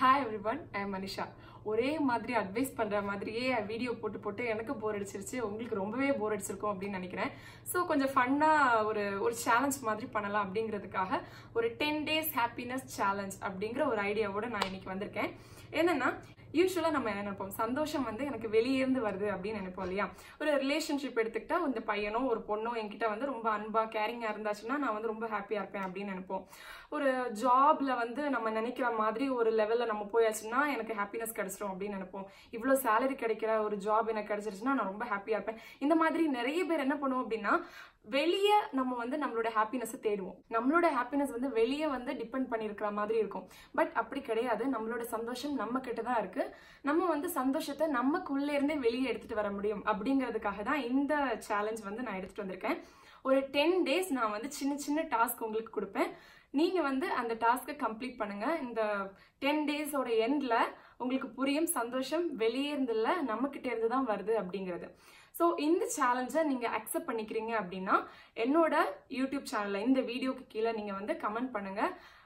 hi everyone I Manisha ஒரே மாதிரி advice பண்ற மாதிரியே வீடியோ போட்டு போட்டு எனக்கு போர் அடிச்சிருச்சு உங்களுக்கு ரொம்பவே போர் அடிச்சிருக்கும் அப்படின்னு நினைக்கிறேன் ஸோ கொஞ்சம் ஃபன்னா ஒரு ஒரு சேலஞ்ச் மாதிரி பண்ணலாம் அப்படிங்கிறதுக்காக ஒரு டென் டேஸ் ஹாப்பினஸ் சேலஞ்ச் அப்படிங்கிற ஒரு ஐடியாவோட நான் இன்னைக்கு வந்திருக்கேன் என்னன்னா யூஸ்வலாக நம்ம என்ன நினைப்போம் சந்தோஷம் வந்து எனக்கு வெளியே இருந்து வருது அப்படின்னு நினைப்போம் இல்லையா ஒரு ரிலேஷன்ஷிப் எடுத்துக்கிட்டா இந்த பையனோ ஒரு பொண்ணோ என்கிட்ட வந்து ரொம்ப அன்பா கேரிங்கா இருந்தாச்சுன்னா நான் வந்து ரொம்ப ஹாப்பியா இருப்பேன் அப்படின்னு நினைப்போம் ஒரு ஜாப்ல வந்து நம்ம நினைக்கிற மாதிரி ஒரு லெவல்ல நம்ம போயாச்சுன்னா எனக்கு ஹாப்பினஸ் கிடைச்சிரும் அப்படின்னு நினைப்போம் இவ்வளோ சேலரி கிடைக்கிற ஒரு ஜாப் எனக்கு கிடைச்சிருச்சுன்னா நான் ரொம்ப ஹாப்பியா இருப்பேன் இந்த மாதிரி நிறைய பேர் என்ன பண்ணுவோம் அப்படின்னா வெளியே நம்ம வந்து நம்மளோட ஹாப்பினஸ் தேடுவோம் நம்மளோட ஹாப்பினஸ் வந்து வெளியே வந்து டிபெண்ட் பண்ணியிருக்கிற மாதிரி இருக்கும் பட் அப்படி கிடையாது நம்மளோட சந்தோஷம் நம்ம கிட்ட தான் இருக்கு நம்ம வந்து சந்தோஷத்தை நமக்குள்ள இருந்தே வெளியே எடுத்துட்டு வர முடியும் அப்படிங்கிறதுக்காக தான் இந்த சேலஞ்ச் வந்து நான் எடுத்துட்டு வந்திருக்கேன் ஒரு டென் டேஸ் நான் வந்து சின்ன சின்ன டாஸ்க் உங்களுக்கு கொடுப்பேன் நீங்க வந்து அந்த டாஸ்க்கை கம்ப்ளீட் பண்ணுங்க இந்த டென் டேஸோட எண்ட்ல உங்களுக்கு புரியும் சந்தோஷம் வெளியே இருந்து இல்ல நம்ம கிட்ட இருந்து தான் வருது அப்படிங்கிறது ஸோ இந்த சேலஞ்சை நீங்க அக்செப்ட் பண்ணிக்கிறீங்க அப்படின்னா என்னோட யூடியூப் சேனல்ல இந்த வீடியோக்கு கீழே நீங்க வந்து கமெண்ட் பண்ணுங்க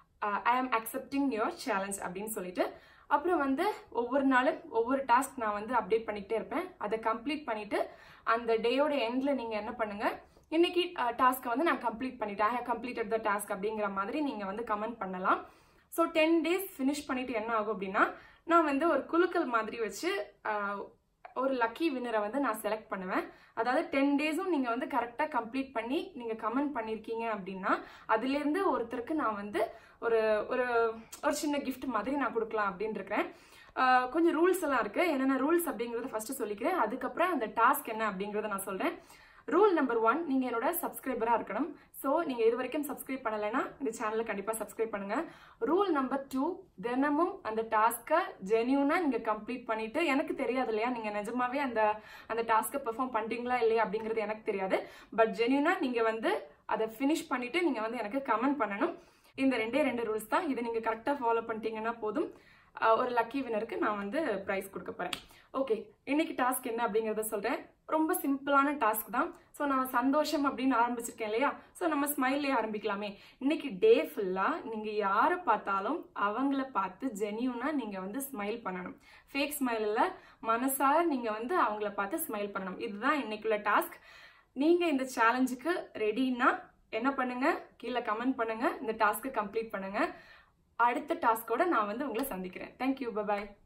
ஐ ஆம் அக்செப்டிங் யுவர் சேலஞ்ச் அப்படின்னு சொல்லிட்டு அப்புறம் வந்து ஒவ்வொரு நாளும் ஒவ்வொரு டாஸ்க் நான் வந்து அப்டேட் பண்ணிக்கிட்டே இருப்பேன் அதை கம்ப்ளீட் பண்ணிட்டு அந்த டேயோட எண்ட்ல நீங்க என்ன பண்ணுங்க இன்னைக்கு டாஸ்க்கை வந்து நான் கம்ப்ளீட் பண்ணிட்டேன் ஐ கம்ப்ளீட்டட் த டாஸ்க் அப்படிங்கிற மாதிரி நீங்க வந்து கமெண்ட் பண்ணலாம் ஸோ டென் டேஸ் ஃபினிஷ் பண்ணிட்டு என்ன ஆகும் அப்படின்னா நான் வந்து ஒரு குலுக்கல் மாதிரி வச்சு ஆஹ், ஒரு லக்கி வின்னரை வந்து நான் செலக்ட் பண்ணுவேன் அதாவது டென் டேஸும் நீங்கள் வந்து கரெக்டாக கம்ப்ளீட் பண்ணி நீங்கள் கமெண்ட் பண்ணியிருக்கீங்க அப்படின்னா அதுலேருந்து ஒருத்தருக்கு நான் வந்து ஒரு ஒரு ஒரு சின்ன கிஃப்ட் மாதிரி நான் கொடுக்கலாம் அப்படின்னு இருக்கிறேன் ஆஹ், கொஞ்சம் ரூல்ஸ் எல்லாம் இருக்கு என்னென்ன ரூல்ஸ் அப்படிங்கறத ஃபர்ஸ்ட் சொல்லிக்கிறேன் அதுக்கப்புறம் அந்த டாஸ்க் என்ன அப்படிங்கறத நான் சொல்றேன் ரூல் நம்பர் ஒன் நீங்க என்னோட சப்ஸ்கிரைபரா இருக்கணும் ஸோ நீங்க இது வரைக்கும் சப்ஸ்கிரைப் பண்ணலைன்னா இந்த சேனலை கண்டிப்பா சப்ஸ்கிரைப் பண்ணுங்க ரூல் நம்பர் டூ தினமும் அந்த டாஸ்க்கை ஜென்யூனா நீங்க கம்ப்ளீட் பண்ணிட்டு எனக்கு தெரியாது இல்லையா நீங்க நிஜமாவே அந்த அந்த டாஸ்க்கை பெர்ஃபார்ம் பண்றீங்களா இல்லையா அப்படிங்கிறது எனக்கு தெரியாது பட் ஜென்யூனா நீங்க வந்து அதை ஃபினிஷ் பண்ணிட்டு நீங்க வந்து எனக்கு கமெண்ட் பண்ணணும் இந்த ரெண்டே ரெண்டு ரூல்ஸ் தான் இதை நீங்க கரெக்டா ஃபாலோ பண்ணிட்டீங்கன்னா போதும் அஹ் ஒரு லக்கி வினருக்கு நான் வந்து ப்ரைஸ் கொடுக்க போறேன் ஓகே இன்னைக்கு டாஸ்க் என்ன அப்படிங்கறத சொல்றேன் ரொம்ப சிம்பிளான டாஸ்க் தான் ஸோ நான் சந்தோஷம் அப்படின்னு ஆரம்பிச்சிருக்கேன் இல்லையா ஸோ நம்ம ஸ்மைல்லே ஆரம்பிக்கலாமே இன்னைக்கு டே ஃபுல்லா நீங்க யாரை பார்த்தாலும் அவங்கள பார்த்து ஜெனியூனா நீங்க வந்து ஸ்மைல் பண்ணணும் ஃபேக் ஸ்மைல் இல்ல மனசார நீங்க வந்து அவங்கள பார்த்து ஸ்மைல் பண்ணணும் இதுதான் இன்னைக்குள்ள டாஸ்க் நீங்க இந்த சேலஞ்சுக்கு ரெடின்னா என்ன பண்ணுங்க கீழே கமெண்ட் பண்ணுங்க இந்த டாஸ்க்கை கம்ப்ளீட் பண்ணுங்க அடுத்த டாஸ்கோட நான் வந்து உங்களை சந்திக்கிறேன் தேங்க்யூ பபாய்